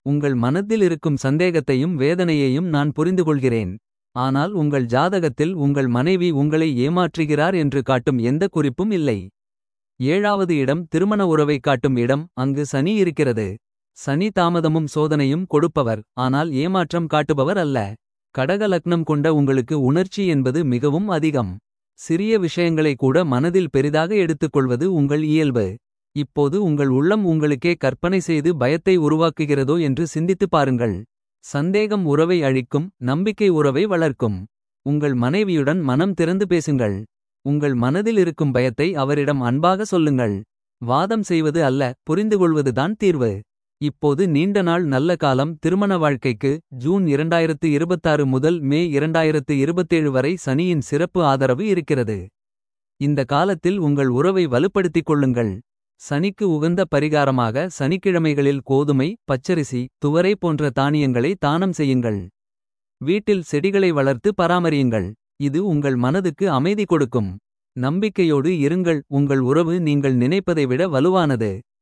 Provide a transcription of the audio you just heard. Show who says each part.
Speaker 1: உங்கள் மனத்தில் இருக்கும் சந்தேகத்தையும் வேதனையையும் நான் புரிந்துகொள்கிறேன். ஆனால் உங்கள் ஜாதகத்தில் உங்கள் மனைவி உங்களை ஏமாற்றுகிறார் என்று காட்டும் எந்த குறிப்பும் இல்லை. ஏழாவது இடம் திருமண உறவைக் காட்டும் இடம் அங்கு சனி இருக்கிறது. சனி தாமதமும் சோதனையும் கொடுப்பவர் ஆனால் ஏமாற்றம் காட்டுபவர் அல்ல. கடக லக்னம் கொண்ட உங்களுக்கு உணர்ச்சி என்பது மிகவும் அதிகம். சிறிய விஷயங்களை கூட மனதில் பெரிதாக எடுத்துக்கொள்வது உங்கள் இயல்பு. இப்போது உங்கள் உள்ளம் உங்களுக்கே கற்பனை செய்து பயத்தை உருவாக்குகிறதோ என்று சிந்தித்துப் பாருங்கள். சந்தேகம் உறவை அழிக்கும் நம்பிக்கை உறவை வளர்க்கும். உங்கள் மனைவியுடன் மனம் திறந்து பேசுங்கள். உங்கள் மனதில் இருக்கும் பயத்தை அவரிடம் அன்பாக சொல்லுங்கள். வாதம் செய்வது அல்ல புரிந்துகொள்வதுதான் தீர்வு. இப்போது நீண்ட நாள் நல்ல காலம் திருமண வாழ்க்கைக்கு ஜூன் 2026 முதல் மே 2027 வரை சனியின் சிறப்பு ஆதரவு இருக்கிறது. இந்த காலத்தில் உங்கள் உறவை வலுப்படுத்திக் கொள்ளுங்கள். சனிக்கு உகந்த பரிகாரமாக சனிக்கிழமைகளில் கோதுமை பச்சரிசி துவரை போன்ற தானியங்களை தானம் செய்யுங்கள். வீட்டில் செடிகளை வளர்த்து பராமரியுங்கள். இது உங்கள் மனதுக்கு அமைதி கொடுக்கும். நம்பிக்கையோடு இருங்கள் உங்கள் உறவு நீங்கள் நினைப்பதை விட வலுவானது.